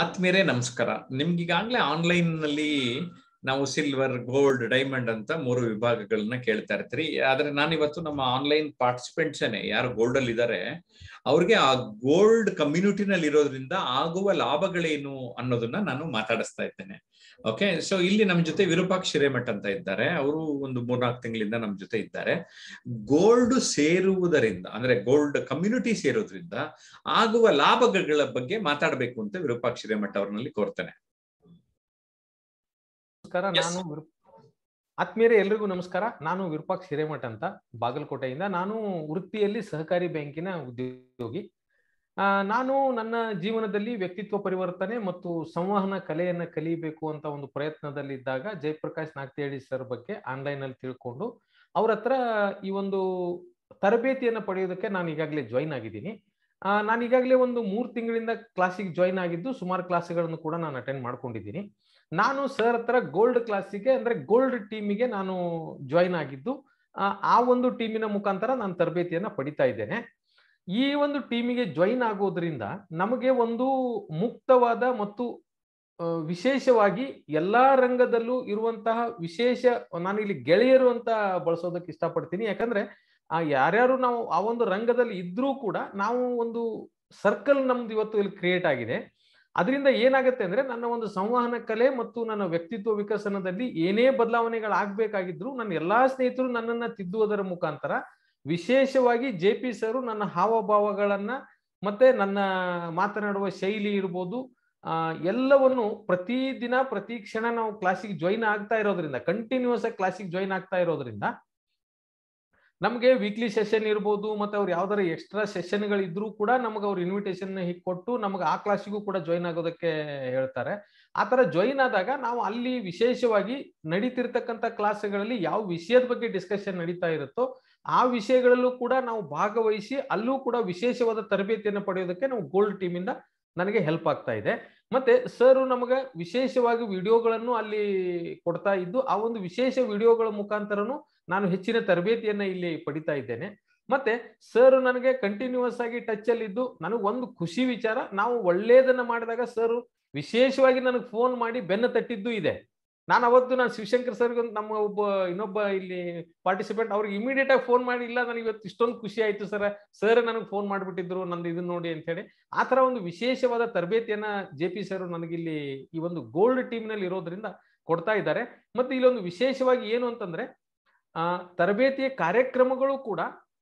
ಆತ್ಮೀಯರೇ ನಮಸ್ಕಾರ ನಿಮ್ಗೀಗಾಗ್ಲೇ ಆನ್ಲೈನ್ ನಲ್ಲಿ ನಾವು ಸಿಲ್ವರ್ ಗೋಲ್ಡ್ ಡೈಮಂಡ್ ಅಂತ ಮೂರು ವಿಭಾಗಗಳನ್ನ ಕೇಳ್ತಾ ಇರ್ತೀರಿ ಆದ್ರೆ ನಾನಿವತ್ತು ನಮ್ಮ ಆನ್ಲೈನ್ ಪಾರ್ಟಿಸಿಪೆಂಟ್ಸ್ ಯಾರು ಗೋಲ್ಡ್ ಅಲ್ಲಿ ಇದ್ದಾರೆ ಅವ್ರಿಗೆ ಆ ಗೋಲ್ಡ್ ಕಮ್ಯುನಿಟಿನಲ್ಲಿ ಇರೋದ್ರಿಂದ ಆಗುವ ಲಾಭಗಳೇನು ಅನ್ನೋದನ್ನ ನಾನು ಮಾತಾಡಿಸ್ತಾ ಇದ್ದೇನೆ ಓಕೆ ಸೊ ಇಲ್ಲಿ ನಮ್ಮ ಜೊತೆ ವಿರೂಪಾಕ್ಷ ಹಿರೇಮಠ್ ಅಂತ ಇದ್ದಾರೆ ಅವರು ಒಂದು ಮೂರ್ನಾಲ್ಕು ತಿಂಗಳಿಂದ ನಮ್ಮ ಜೊತೆ ಇದ್ದಾರೆ ಗೋಲ್ಡ್ ಸೇರುವುದರಿಂದ ಅಂದ್ರೆ ಗೋಲ್ಡ್ ಕಮ್ಯುನಿಟಿ ಸೇರೋದ್ರಿಂದ ಆಗುವ ಲಾಭಗಳ ಬಗ್ಗೆ ಮಾತಾಡಬೇಕು ಅಂತ ವಿರೂಪಾಕ್ಷ ಹಿರೇಮಠ್ ಅವ್ರನಲ್ಲಿ ಕೋರ್ತೇನೆ ನಮಸ್ಕಾರ Yes. ನಾನು ವಿರು- ಆತ್ಮೀಯರೇ ಎಲ್ರಿಗೂ ನಮಸ್ಕಾರ ನಾನು ವಿರೂಪಾಕ್ಷ ಹಿರೇಮಠ ಅಂತ ಬಾಗಲಕೋಟೆಯಿಂದ ನಾನು ವೃತ್ತಿಯಲ್ಲಿ ಸಹಕಾರಿ ಬ್ಯಾಂಕಿನ ಉದ್ಯೋಗಿ ಆ, ನಾನು ನನ್ನ ಜೀವನದಲ್ಲಿ ವ್ಯಕ್ತಿತ್ವ ಪರಿವರ್ತನೆ ಮತ್ತು ಸಂವಹನ ಕಲೆಯನ್ನ ಕಲಿಬೇಕು ಅಂತ ಒಂದು ಪ್ರಯತ್ನದಲ್ಲಿದ್ದಾಗ ಜಯಪ್ರಕಾಶ್ ನಾಗ್ತಿಹಳ್ಳಿ ಸರ್ ಬಗ್ಗೆ ಆನ್ಲೈನ್ ಅಲ್ಲಿ ತಿಳ್ಕೊಂಡು ಅವ್ರ ಹತ್ರ ಈ ಒಂದು ತರಬೇತಿಯನ್ನ ಪಡೆಯೋದಕ್ಕೆ ನಾನು ಈಗಾಗಲೇ ಜಾಯಿನ್ ಆಗಿದ್ದೀನಿ ಆ, ನಾನು ಈಗಾಗಲೇ ಒಂದು ಮೂರು ತಿಂಗಳಿಂದ ಕ್ಲಾಸಿಗೆ ಜಾಯಿನ್ ಆಗಿದ್ದು ಸುಮಾರು ಕ್ಲಾಸ್ಗಳನ್ನು ಕೂಡ ನಾನು ಅಟೆಂಡ್ ಮಾಡ್ಕೊಂಡಿದ್ದೀನಿ ನಾನು ಸರ್ ಹತ್ರ ಗೋಲ್ಡ್ ಕ್ಲಾಸಿಗೆ ಅಂದ್ರೆ ಗೋಲ್ಡ್ ಟೀಮಿಗೆ ನಾನು ಜಾಯಿನ್ ಆಗಿದ್ದು ಆ, ಆ ಒಂದು ಟೀಮಿನ ಮುಖಾಂತರ ನಾನು ತರಬೇತಿಯನ್ನ ಪಡಿತಾ ಇದ್ದೇನೆ ಈ ಒಂದು ಟೀಮಿಗೆ ಜಾಯಿನ್ ಆಗೋದ್ರಿಂದ ನಮಗೆ ಒಂದು ಮುಕ್ತವಾದ ಮತ್ತು ಆ, ವಿಶೇಷವಾಗಿ ಎಲ್ಲಾ ರಂಗದಲ್ಲೂ ಇರುವಂತಹ ವಿಶೇಷ ನಾನು ಇಲ್ಲಿ ಗೆಳೆಯರು ಅಂತ ಬಳಸೋದಕ್ಕೆ ಇಷ್ಟಪಡ್ತೀನಿ ಯಾಕಂದ್ರೆ ಆ ಯಾರ್ಯಾರು ನಾವು ಆ ಒಂದು ರಂಗದಲ್ಲಿ ಇದ್ರೂ ಕೂಡ ನಾವು ಒಂದು ಸರ್ಕಲ್ ನಮ್ದು ಇವತ್ತು ಇಲ್ಲಿ ಕ್ರಿಯೇಟ್ ಆಗಿದೆ ಅದರಿಂದ ಏನಾಗುತ್ತೆ ಅಂದ್ರೆ ನನ್ನ ಒಂದು ಸಂವಹನ ಕಲೆ ಮತ್ತು ನನ್ನ ವ್ಯಕ್ತಿತ್ವ ವಿಕಸನದಲ್ಲಿ ಏನೇ ಬದಲಾವಣೆಗಳಾಗಬೇಕಾಗಿದ್ರು ನನ್ನ ಎಲ್ಲಾ ಸ್ನೇಹಿತರು ನನ್ನನ್ನ ತಿದ್ದುವುದರ ಮುಖಾಂತರ ವಿಶೇಷವಾಗಿ ಜೆ ಪಿ ಸರು ನನ್ನ ಹಾವಭಾವಗಳನ್ನ ಮತ್ತೆ ನನ್ನ ಮಾತನಾಡುವ ಶೈಲಿ ಇರ್ಬೋದು ಆ ಎಲ್ಲವನ್ನು ಪ್ರತಿ ದಿನ ಪ್ರತಿ ಕ್ಷಣ ನಾವು ಕ್ಲಾಸಿಗೆ ಜಾಯಿನ್ ಆಗ್ತಾ ಇರೋದ್ರಿಂದ ಕಂಟಿನ್ಯೂಸ್ ಆಗಿ ಕ್ಲಾಸಿಗೆ ಜಾಯಿನ್ ಆಗ್ತಾ ಇರೋದ್ರಿಂದ ನಮಗೆ ವೀಕ್ಲಿ ಸೆಷನ್ ಇರ್ಬೋದು ಮತ್ತೆ ಅವ್ರು ಯಾವ್ದಾರ ಎಕ್ಸ್ಟ್ರಾ ಸೆಷನ್ಗಳು ಇದ್ರೂ ಕೂಡ ನಮಗೆ ಅವ್ರು ಇನ್ವಿಟೇಷನ್ ಹೀಗೆ ಕೊಟ್ಟು ನಮಗೆ ಆ ಕ್ಲಾಸಿಗೂ ಕೂಡ ಜಾಯಿನ್ ಆಗೋದಕ್ಕೆ ಹೇಳ್ತಾರೆ ಆ ತರ ಜಾಯಿನ್ ಆದಾಗ ನಾವು ಅಲ್ಲಿ ವಿಶೇಷವಾಗಿ ನಡೀತಿರ್ತಕ್ಕಂಥ ಕ್ಲಾಸ್ಗಳಲ್ಲಿ ಯಾವ ವಿಷಯದ ಬಗ್ಗೆ ಡಿಸ್ಕಷನ್ ನಡೀತಾ ಇರುತ್ತೋ ಆ ವಿಷಯಗಳಲ್ಲೂ ಕೂಡ ನಾವು ಭಾಗವಹಿಸಿ ಅಲ್ಲೂ ಕೂಡ ವಿಶೇಷವಾದ ತರಬೇತಿಯನ್ನು ಪಡೆಯೋದಕ್ಕೆ ನಾವು ಗೋಲ್ಡ್ ಟೀಮಿಂದ ನನಗೆ ಹೆಲ್ಪ್ ಆಗ್ತಾ ಇದೆ ಮತ್ತೆ ಸರ್ ನಮಗೆ ವಿಶೇಷವಾಗಿ ವಿಡಿಯೋಗಳನ್ನು ಅಲ್ಲಿ ಕೊಡ್ತಾ ಇದ್ದು ಆ ಒಂದು ವಿಶೇಷ ವಿಡಿಯೋಗಳ ಮುಖಾಂತರನು ನಾನು ಹೆಚ್ಚಿನ ತರಬೇತಿಯನ್ನ ಇಲ್ಲಿ ಪಡಿತಾ ಇದ್ದೇನೆ ಮತ್ತೆ ಸರ್ ನನಗೆ ಕಂಟಿನ್ಯೂಸ್ ಆಗಿ ಟಚ್ ಅಲ್ಲಿ ಇದ್ದು ನನಗೆ ಒಂದು ಖುಷಿ ವಿಚಾರ ನಾವು ಒಳ್ಳೇದನ್ನ ಮಾಡಿದಾಗ ಸರ್ ವಿಶೇಷವಾಗಿ ನನಗೆ ಫೋನ್ ಮಾಡಿ ಬೆನ್ನ ತಟ್ಟಿದ್ದು ಇದೆ ನಾನು ಅವತ್ತು ನಾನು ಶಿವಶಂಕರ್ ಸರ್ ನಮ್ಮ ಒಬ್ಬ ಇನ್ನೊಬ್ಬ ಇಲ್ಲಿ ಪಾರ್ಟಿಸಿಪೆಂಟ್ ಅವ್ರಿಗೆ ಇಮಿಡಿಯೇಟ್ ಆಗಿ ಫೋನ್ ಮಾಡಿ ಇಲ್ಲ ನನಗೆ ಇವತ್ತು ಇಷ್ಟೊಂದು ಖುಷಿ ಆಯ್ತು ಸರ್ ಸರ್ ನನಗೆ ಫೋನ್ ಮಾಡಿಬಿಟ್ಟಿದ್ರು ನಂದು ಇದನ್ನ ನೋಡಿ ಅಂತ ಹೇಳಿ ಆ ತರ ಒಂದು ವಿಶೇಷವಾದ ತರಬೇತಿಯನ್ನ ಜೆ ಪಿ ಸರ್ ನನಗಿಲ್ಲಿ ಈ ಒಂದು ಗೋಲ್ಡ್ ಟೀಮ್ ನಲ್ಲಿ ಇರೋದ್ರಿಂದ ಕೊಡ್ತಾ ಇದ್ದಾರೆ ಮತ್ತೆ ಇಲ್ಲೊಂದು ವಿಶೇಷವಾಗಿ ಏನು ಅಂತಂದ್ರೆ ಆ ತರಬೇತಿಯ ಕಾರ್ಯಕ್ರಮಗಳು ಕೂಡ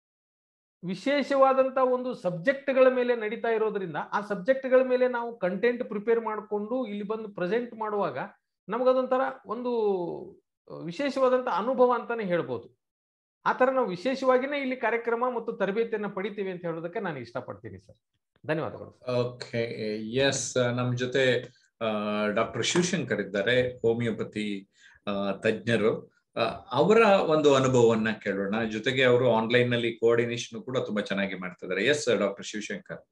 ವಿಶೇಷವಾದಂತ ಒಂದು ಸಬ್ಜೆಕ್ಟ್ಗಳ ಮೇಲೆ ನಡೀತಾ ಇರೋದ್ರಿಂದ ಆ ಸಬ್ಜೆಕ್ಟ್ಗಳ ಮೇಲೆ ನಾವು ಕಂಟೆಂಟ್ ಪ್ರಿಪೇರ್ ಮಾಡಿಕೊಂಡು ಇಲ್ಲಿ ಬಂದು ಪ್ರೆಸೆಂಟ್ ಮಾಡುವಾಗ ನಮಗದೊಂಥರ ಒಂದು ವಿಶೇಷವಾದಂತ ಅನುಭವ ಅಂತಾನೆ ಹೇಳ್ಬೋದು ಆ ತರ ನಾವು ವಿಶೇಷವಾಗಿನೇ ಇಲ್ಲಿ ಕಾರ್ಯಕ್ರಮ ಮತ್ತು ತರಬೇತಿಯನ್ನ ಪಡಿತೀವಿ ಅಂತ ಹೇಳೋದಕ್ಕೆ ನಾನು ಇಷ್ಟಪಡ್ತೀನಿ ಸರ್ ಧನ್ಯವಾದಗಳು ಓಕೆ ಎಸ್ ನಮ್ಮ ಜೊತೆ ಡಾಕ್ಟರ್ ಶಿವಶಂಕರ್ ಇದ್ದಾರೆ ಹೋಮಿಯೋಪತಿ ಆ, ತಜ್ಞರು ಆ, ಅವರ ಒಂದು ಅನುಭವವನ್ನ ಕೇಳೋಣ ಜೊತೆಗೆ ಅವರು ಆನ್ಲೈನ್ ನಲ್ಲಿ ಕೋಆರ್ಡಿನೇಷನ್ ಕೂಡ ತುಂಬಾ ಚೆನ್ನಾಗಿ ಮಾಡ್ತಿದ್ದಾರೆ ಎಸ್ ಡಾಕ್ಟರ್ ಶಿವಶಂಕರ್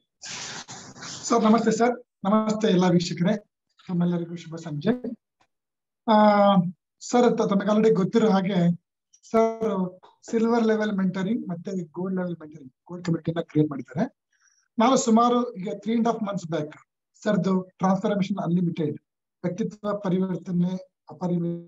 ಸರ್ ನಮಸ್ತೆ ಸರ್ ನಮಸ್ತೆ ಎಲ್ಲಾ ವೀಕ್ಷಕರೇ ತಮ್ಮೆಲ್ಲರಿಗೂ ಶುಭ ಸಂಜೆ ಆ ಸರ್ ತ- ತಮಗೆ ಆಲ್ರೆಡಿ ಗೊತ್ತಿರೋ ಹಾಗೆ ಸರ್ ಸಿಲ್ವರ್ ಲೆವೆಲ್ ಮೆಂಟರಿಂಗ್ ಮತ್ತೆ ಗೋಲ್ಡ್ ಲೆವೆಲ್ ಮೆಂಟರಿಂಗ್ ಗೋಲ್ಡ್ ಕಮಿಟಿನ ಕ್ರಿಯೇಟ್ ಮಾಡಿದ್ದಾರೆ ನಾವು ಸುಮಾರು ಈಗ three and half months back ಸರ್ದು ಟ್ರಾನ್ಸ್ಫಾರ್ಮೇಶನ್ ಅನ್ಲಿಮಿಟೆಡ್ ವ್ಯಕ್ತಿತ್ವ ಪರಿವರ್ತನೆ ಅಪರಿಮಿತ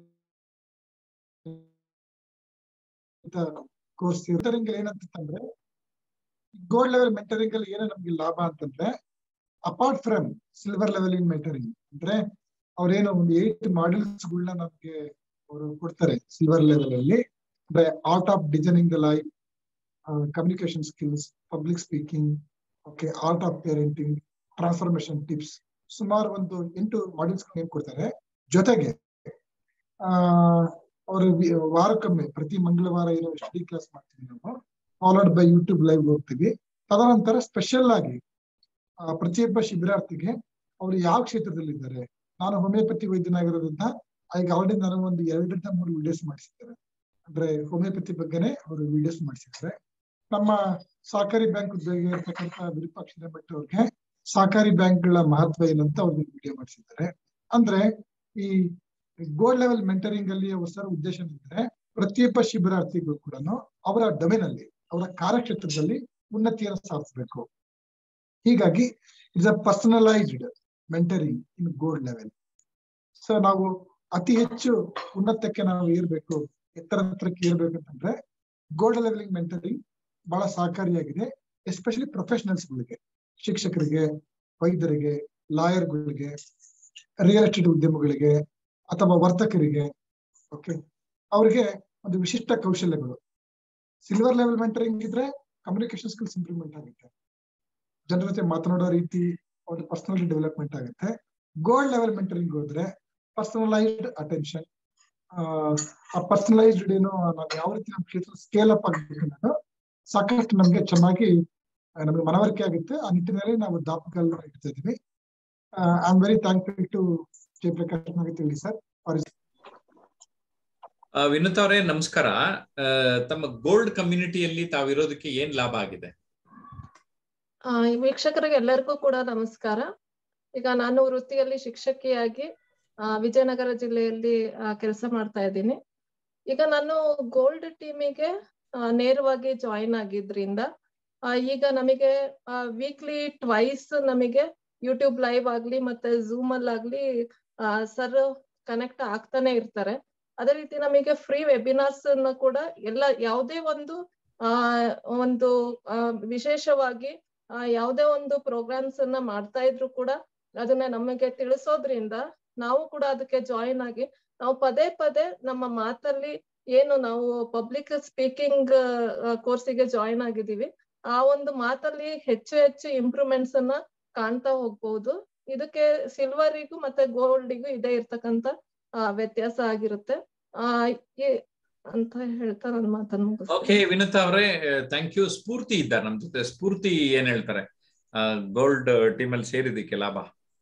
ಕೋರ್ಸ್ ಮೆಂಟರಿಂಗ್ ಏನಂತಂದ್ರೆ ಗೋಲ್ಡ್ ಲೆವೆಲ್ ಮೆಂಟರಿಂಗ್ ಅಲ್ಲಿ ಏನೋ ನಮ್ಗೆ ಲಾಭ ಅಂತಂದ್ರೆ apart from silver level in mentoring ಅಂದ್ರೆ ಅವ್ರೇನೋ ಒಂದು ಏಟ್ ಮಾಡೆಲ್ಸ್ ಗಳನ್ನ ನಮ್ಗೆ ಅವರು ಕೊಡ್ತಾರೆ ಸಿಲ್ವರ್ ಲೆವೆಲ್ ಅಲ್ಲಿ ಅಂದ್ರೆ art of designing the life communication skills public speaking okay art of parenting transformation tips ಸುಮಾರು ಒಂದು ಎಂಟು ಮಾಡೆಲ್ಸ್ ನೇಮ್ ಕೊಡ್ತಾರೆ ಜೊತೆಗೆ ಆ ಅವರು ವಾರಕ್ಕೊಮ್ಮೆ ಪ್ರತಿ ಮಂಗಳವಾರ ಏನೋ ಸ್ಟಡಿ ಕ್ಲಾಸ್ ಮಾಡ್ತೀವಿ ನಾವು ಫಾಲೋಡ್ ಬೈ ಯೂಟ್ಯೂಬ್ ಲೈವ್ ಹೋಗ್ತೀವಿ ತದನಂತರ ಸ್ಪೆಷಲ್ ಆಗಿ ಆ, ಪ್ರತಿಯೊಬ್ಬ ಶಿಬಿರಾರ್ಥಿಗೆ ಅವರು ಯಾವ ಕ್ಷೇತ್ರದಲ್ಲಿದ್ದಾರೆ ನಾನು ಹೋಮಿಯೋಪತಿ ವೈದ್ಯನಾಗಿರೋದ್ರಿಂದ ಈಗ ಆಲ್ರೆಡಿ ನಾನು ಒಂದು ಎರಡರಿಂದ ಮೂರು ವಿಡಿಯೋಸ್ ಮಾಡಿಸಿದ್ದಾರೆ ಅಂದ್ರೆ ಹೋಮಿಯೋಪತಿ ಬಗ್ಗೆನೇ ಅವರು ವಿಡಿಯೋಸ್ ಮಾಡಿಸಿದ್ದಾರೆ ನಮ್ಮ ಸಹಕಾರಿ ಬ್ಯಾಂಕ್ ಉದ್ಯೋಗಿ ಇರ್ತಕ್ಕಂಥ ವಿರೂಪಾಕ್ಷ ಭಟ್ ಅವ್ರಿಗೆ ಸಹಕಾರಿ ಬ್ಯಾಂಕ್ಗಳ ಮಹತ್ವ ಏನಂತ ಅವ್ರಿಗೆ ವಿಡಿಯೋ ಮಾಡಿಸಿದ್ದಾರೆ ಅಂದ್ರೆ ಈ ಗೋಲ್ಡ್ ಲೆವೆಲ್ ಮೆಂಟರಿಂಗ್ ಅಲ್ಲಿ ಅವ್ರ ಸರ್ ಉದ್ದೇಶ ಏನಂದ್ರೆ ಪ್ರತಿಯೊಬ್ಬ ಶಿಬಿರಾರ್ಥಿಗಳು ಕೂಡ ಅವರ ಡೊಮೇನ್ ಅಲ್ಲಿ ಅವರ ಕಾರ್ಯಕ್ಷೇತ್ರದಲ್ಲಿ ಉನ್ನತಿಯನ್ನು ಸಾಧಿಸಬೇಕು ಹೀಗಾಗಿ it's a personalised mentoring in gold level so ನಾವು ಅತಿ ಹೆಚ್ಚು ಉನ್ನತಕ್ಕೆ ನಾವು ಏರ್ಬೇಕು ಎತ್ತರ ಎತ್ತರಕ್ಕೆ ಏರ್ಬೇಕು ಅಂತಂದ್ರೆ ಗೋಲ್ಡ್ ಲೆವೆಲಿಂಗ್ ಮೆಂಟರಿಂಗ್ ಬಹಳ ಸಹಕಾರಿಯಾಗಿದೆ ಎಸ್ಪೆಷಲಿ ಪ್ರೊಫೆಷನಲ್ಸ್ಗಳಿಗೆ ಶಿಕ್ಷಕರಿಗೆ ವೈದ್ಯರಿಗೆ ಲಾಯರ್ಗಳಿಗೆ ರಿಯಲ್ ಎಸ್ಟೇಟ್ ಉದ್ಯಮಗಳಿಗೆ ಅಥವಾ ವರ್ತಕರಿಗೆ ಓಕೆ ಅವರಿಗೆ ಒಂದು ವಿಶಿಷ್ಟ ಕೌಶಲ್ಯಗಳು ಸಿಲ್ವರ್ ಲೆವೆಲ್ ಮೆಂಟರಿಂಗ್ ಇದ್ರೆ ಕಮ್ಯುನಿಕೇಶನ್ ಸ್ಕಿಲ್ಸ್ ಇಂಪ್ರೂವ್ಮೆಂಟ್ ಆಗುತ್ತೆ ಜನರ ಜೊತೆ ಮಾತನಾಡೋ ರೀತಿ ಒಂದು ಪರ್ಸನಾಲಿಟಿ ಡೆವಲಪ್ಮೆಂಟ್ ಆಗುತ್ತೆ ಗೋಲ್ಡ್ ಲೆವೆಲ್ ಮೆಂಟರಿಂಗ್ ಹೋದ್ರೆ ಪರ್ಸನಲೈಸ್ಡ್ ಅಟೆನ್ಷನ್ ಆ ಪರ್ಸನಲೈಸ್ಡ್ ಏನು ನಾವು ಯಾವ ರೀತಿ ನಮ್ಮ ಕ್ಷೇತ್ರ ಸ್ಕೇಲ್ ಅಪ್ ಆಗಬೇಕು ಅನ್ನೋದು ಸಾಕಷ್ಟು ನಮ್ಗೆ ಚೆನ್ನಾಗಿ ನಮಗೆ ಮನವರಿಕೆ ಆಗುತ್ತೆ ಆ ನಿಟ್ಟಿನಲ್ಲಿ ನಾವು ದಾಪುಗಳನ್ನ ಇಡ್ತಾ ಇದೀವಿ I am very thankful to Jayaprakash Nagathihalli sir ವಿನುತ್ ಅವರೇ ನಮಸ್ಕಾರ ತಮ್ಮ ಗೋಲ್ಡ್ ಕಮ್ಯುನಿಟಿಯಲ್ಲಿ ತಾವಿರೋದಕ್ಕೆ ಏನ್ ಲಾಭ ಆಗಿದೆ ವೀಕ್ಷಕರಿಗೆ ಎಲ್ಲರಿಗೂ ಕೂಡ ನಮಸ್ಕಾರ ಈಗ ನಾನು ವೃತ್ತಿಯಲ್ಲಿ ಶಿಕ್ಷಕಿಯಾಗಿ ವಿಜಯನಗರ ಜಿಲ್ಲೆಯಲ್ಲಿ ಕೆಲಸ ಮಾಡ್ತಾ ಇದ್ದೀನಿ ಈಗ ನಾನು ಗೋಲ್ಡ್ ಟೀಮಿಗೆ ನೇರವಾಗಿ ಜಾಯಿನ್ ಆಗಿದ್ರಿಂದ ಈಗ ನಮಗೆ ವೀಕ್ಲಿ ಟ್ವೈಸ್ ನಮಗೆ ಯೂಟ್ಯೂಬ್ ಲೈವ್ ಆಗ್ಲಿ ಮತ್ತೆ ಝೂಮ್ ಅಲ್ಲಿ ಆಗ್ಲಿ ಸರ್ ಕನೆಕ್ಟ್ ಆಗ್ತಾನೆ ಇರ್ತಾರೆ ಅದೇ ರೀತಿ ನಮಗೆ ಫ್ರೀ ವೆಬಿನಾರ್ಸ್ ಅನ್ನ ಕೂಡ ಎಲ್ಲ ಯಾವುದೇ ಒಂದು ಆ ಒಂದು ವಿಶೇಷವಾಗಿ ಯಾವುದೇ ಒಂದು ಪ್ರೋಗ್ರಾಮ್ಸ್ ಅನ್ನ ಮಾಡ್ತಾ ಇದ್ರು ಕೂಡ ಅದನ್ನ ನಮಗೆ ತಿಳಿಸೋದ್ರಿಂದ ನಾವು ಕೂಡ ಅದಕ್ಕೆ ಜಾಯಿನ್ ಆಗಿ ನಾವು ಪದೇ ಪದೇ ನಮ್ಮ ಮಾತಲ್ಲಿ ಏನು ನಾವು ಪಬ್ಲಿಕ್ ಸ್ಪೀಕಿಂಗ್ ಕೋರ್ಸಿಗೆ ಜಾಯಿನ್ ಆಗಿದ್ದೀವಿ ಆ ಒಂದು ಮಾತಲ್ಲಿ ಹೆಚ್ಚು ಹೆಚ್ಚು ಇಂಪ್ರೂವ್ಮೆಂಟ್ಸ್ ಅನ್ನ ಕಾಣ್ತಾ ಹೋಗ್ಬಹುದು ಇದಕ್ಕೆ ಸಿಲ್ವರಿಗೂ ಮತ್ತೆ ಗೋಲ್ಡಿಗೂ ಇದೇ ಇರ್ತಕ್ಕಂತ ವ್ಯತ್ಯಾಸ ಆಗಿರುತ್ತೆ ಆ ಅಂತ ಹೇಳ್ತಾ ನನ್ನ ಮಾತನ್ನು ಓಕೆ ವಿನುತಾ ಅವರೇ ಥ್ಯಾಂಕ್ ಯು ಸ್ಫೂರ್ತಿ ಇದ್ದಾರೆ ನಮ್ ಜೊತೆ ಸ್ಫೂರ್ತಿ ಏನ್ ಹೇಳ್ತಾರೆ ಗೋಲ್ಡ್ ಟೀಮ್ ಅಲ್ಲಿ ಸೇರಿದಕ್ಕೆ ಲಾಭ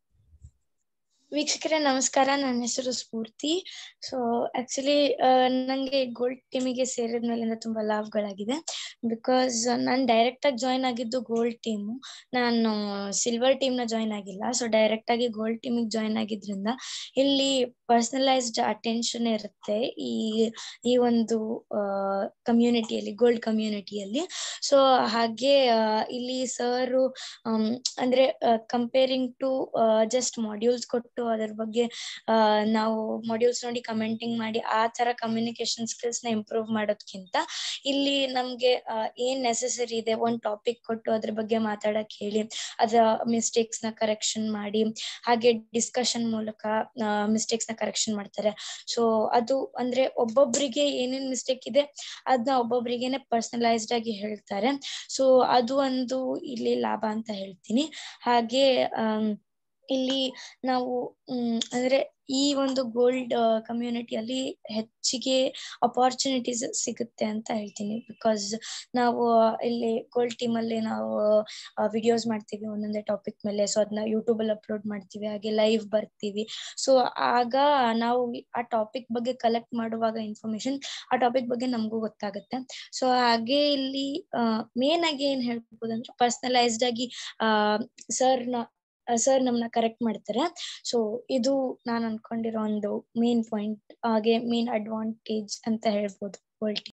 ವೀಕ್ಷಕರೇ ನಮಸ್ಕಾರ ನನ್ನ ಹೆಸರು ಸ್ಫೂರ್ತಿ ಸೊ ಆಕ್ಚುಲಿ ನಂಗೆ ಗೋಲ್ಡ್ ಟೀಮಿಗೆ ಸೇರಿದ ಮೇಲಿಂದ ತುಂಬಾ ಲಾಭಗಳಾಗಿದೆ ಬಿಕಾಸ್ ನಾನು ಡೈರೆಕ್ಟ್ ಆಗಿ ಜಾಯಿನ್ ಆಗಿದ್ದು ಗೋಲ್ಡ್ ಟೀಮು ನಾನು ಸಿಲ್ವರ್ ಟೀಮ್ ನ ಜಾಯಿನ್ ಆಗಿಲ್ಲ ಸೊ ಡೈರೆಕ್ಟ್ ಆಗಿ ಗೋಲ್ಡ್ ಟೀಮಿಗೆ ಜಾಯಿನ್ ಆಗಿದ್ರಿಂದ ಇಲ್ಲಿ ಪರ್ಸನಲೈಸ್ಡ್ ಅಟೆನ್ಷನ್ ಇರುತ್ತೆ ಈ ಈ ಒಂದು ಕಮ್ಯುನಿಟಿಯಲ್ಲಿ ಗೋಲ್ಡ್ ಕಮ್ಯುನಿಟಿಯಲ್ಲಿ ಸೊ ಹಾಗೆ ಇಲ್ಲಿ ಸರ್ ಅಂದ್ರೆ ಕಂಪೇರಿಂಗ್ ಟು ಜಸ್ಟ್ ಮಾಡ್ಯೂಲ್ಸ್ ಕೊಟ್ಟು ಅದ್ರ ಬಗ್ಗೆ ನಾವು ಮಾಡ್ಯೂಲ್ಸ್ ನೋಡಿ ಕಮೆಂಟಿಂಗ್ ಮಾಡಿ ಆ ತರ ಕಮ್ಯುನಿಕೇಶನ್ ಸ್ಕಿಲ್ಸ್ ನ ಇಂಪ್ರೂವ್ ಮಾಡೋದ್ಕಿಂತ ಇಲ್ಲಿ ನಮ್ಗೆ ಏನ್ ನೆಸೆಸರಿ ಇದೆ ಒಂದ್ ಟಾಪಿಕ್ ಕೊಟ್ಟು ಅದ್ರ ಬಗ್ಗೆ ಮಾತಾಡಕ್ ಹೇಳಿ ಅದ್ರ ಮಿಸ್ಟೇಕ್ಸ್ ನ ಕರೆಕ್ಷನ್ ಮಾಡಿ ಹಾಗೆ ಡಿಸ್ಕಷನ್ ಮೂಲಕ ಮಿಸ್ಟೇಕ್ಸ್ ನ ಕರೆಕ್ಷನ್ ಮಾಡ್ತಾರೆ ಸೊ ಅದು ಅಂದ್ರೆ ಒಬ್ಬೊಬ್ರಿಗೆ ಏನೇನ್ ಮಿಸ್ಟೇಕ್ ಇದೆ ಅದನ್ನ ಒಬ್ಬೊಬ್ರಿಗೆನೆ ಪರ್ಸನಲೈಸ್ಡ್ ಆಗಿ ಹೇಳ್ತಾರೆ ಸೊ ಅದು ಒಂದು ಇಲ್ಲಿ ಲಾಭ ಅಂತ ಹೇಳ್ತೀನಿ ಹಾಗೆ ಇಲ್ಲಿ ನಾವು ಹ್ಮ್ ಅಂದ್ರೆ ಈ ಒಂದು ಗೋಲ್ಡ್ ಕಮ್ಯುನಿಟಿಯಲ್ಲಿ ಹೆಚ್ಚಿಗೆ ಅಪಾರ್ಚುನಿಟೀಸ್ ಸಿಗುತ್ತೆ ಅಂತ ಹೇಳ್ತೀನಿ ಬಿಕಾಸ್ ನಾವು ಇಲ್ಲಿ ಗೋಲ್ಡ್ ಟೀಮ್ ಅಲ್ಲಿ ನಾವು ವಿಡಿಯೋಸ್ ಮಾಡ್ತೀವಿ ಒಂದೊಂದೇ ಟಾಪಿಕ್ ಮೇಲೆ ಸೊ ಅದನ್ನ ಯೂಟ್ಯೂಬ್ ಅಲ್ಲಿ ಅಪ್ಲೋಡ್ ಮಾಡ್ತೀವಿ ಹಾಗೆ ಲೈವ್ ಬರ್ತೀವಿ ಸೊ ಆಗ ನಾವು ಆ ಟಾಪಿಕ್ ಬಗ್ಗೆ ಕಲೆಕ್ಟ್ ಮಾಡುವಾಗ ಇನ್ಫಾರ್ಮೇಶನ್ ಆ ಟಾಪಿಕ್ ಬಗ್ಗೆ ನಮಗೂ ಗೊತ್ತಾಗುತ್ತೆ ಸೊ ಹಾಗೆ ಇಲ್ಲಿ ಮೇನ್ ಆಗಿ ಏನ್ ಹೇಳ್ಬೋದು ಅಂದ್ರೆ ಪರ್ಸನಲೈಸ್ಡ್ ಆಗಿ ಆ ಸರ್ನ ಸರ್ ನಮ್ನ ಕರೆಕ್ಟ್ ಮಾಡ್ತಾರೆ ಸೊ ಇದು ನಾನು ಅನ್ಕೊಂಡಿರೋ ಒಂದು ಮೇನ್ ಪಾಯಿಂಟ್ ಹಾಗೆ ಮೇನ್ ಅಡ್ವಾಂಟೇಜ್ ಅಂತ ಹೇಳ್ಬೋದು ಗೋಲ್ಡ್